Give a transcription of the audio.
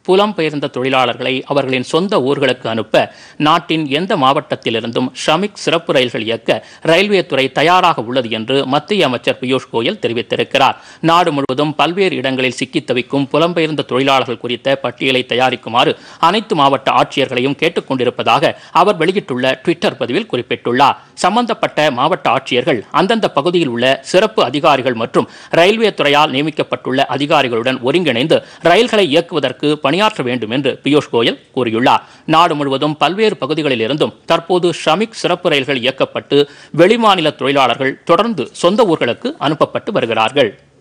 புலம்பெயர்ந்த தொழிலாளர்களை அவர்களின் சொந்த ஊர்களுக்கு அனுப்ப நாட்டின் எந்த மாவட்டத்திலிருந்தும் ஷ்ரமிக் சிறப்பு ரயில்கள் இயக்க ரயில்வே துறை தயாராக உள்ளது என்று மத்திய அமைச்சர் பியூஷ் கோயல் தெரிவித்திருக்கிறார் நாடு முழுவதும் பல்வேறு இடங்களில் சிக்கித் தவிக்கும் புலம்பெயர்ந்த தொழிலாளர்கள் குறித்த பட்டியலை தயாரிக்குமாறு அனைத்து மாவட்ட ஆட்சியர்களையும் கேட்டுக் கொண்டிருப்பதாக அவர் வெளியிட்டுள்ள ட்விட்டர் பதிவில் குறிப்பிட்டுள்ளார் சம்பந்தப்பட்ட மாவட்ட ஆட்சியர்கள் அந்தந்த பகுதியில் உள்ள சிறப்பு அதிகாரிகள் மற்றும் ரயில்வே துறையால் நியமிக்கப்பட்டுள்ள அதிகாரிகளுடன் ஒருங்கிணைந்து ரயில்களை இயக்குவதற்கு பணியாற்ற வேண்டும் என்று பியூஷ் கோயல் கூறியுள்ளார் நாடு முழுவதும் பல்வேறு பகுதிகளில் இருந்தும் தற்போது ஷ்ரமிக் சிறப்பு ரயில்கள் இயக்கப்பட்டு வெளிமாநில தொழிலாளர்கள் தொடர்ந்து சொந்த ஊர்களுக்கு அனுப்பப்பட்டு வருகிறார்கள்